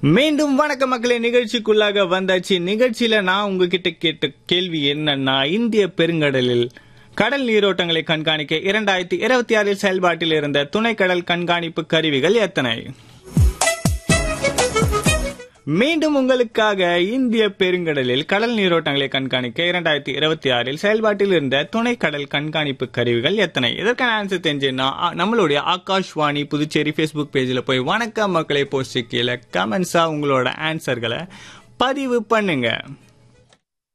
மீண்டும் வணக்க மக்களே நிகழ்ச்சிக்குள்ளாக வந்தாச்சு நிகழ்ச்சியில நான் உங்ககிட்ட கேட்ட கேள்வி என்னன்னா இந்திய பெருங்கடலில் கடல் நீரோட்டங்களை கண்காணிக்க இரண்டாயிரத்தி இருபத்தி ஆறில் செயல்பாட்டில் இருந்த துணை கடல் கண்காணிப்பு கருவிகள் எத்தனை மீண்டும் உங்களுக்காக இந்திய பெருங்கடலில் கடல் நீரோட்டங்களை கண்காணிக்க இரண்டாயிரத்தி இருபத்தி ஆறில் செயல்பாட்டில் இருந்த துணை கடல் கண்காணிப்பு கருவிகள் எத்தனை இதற்கான ஆன்சர் தெரிஞ்சுன்னா அ- நம்மளுடைய ஆகாஷ்வாணி புதுச்சேரி ஃபேஸ்புக் பேஜில் போய் வணக்கம் மக்களை போஸ்ட் கீழே கமெண்ட்ஸா உங்களோட ஆன்சர்களை பதிவு பண்ணுங்க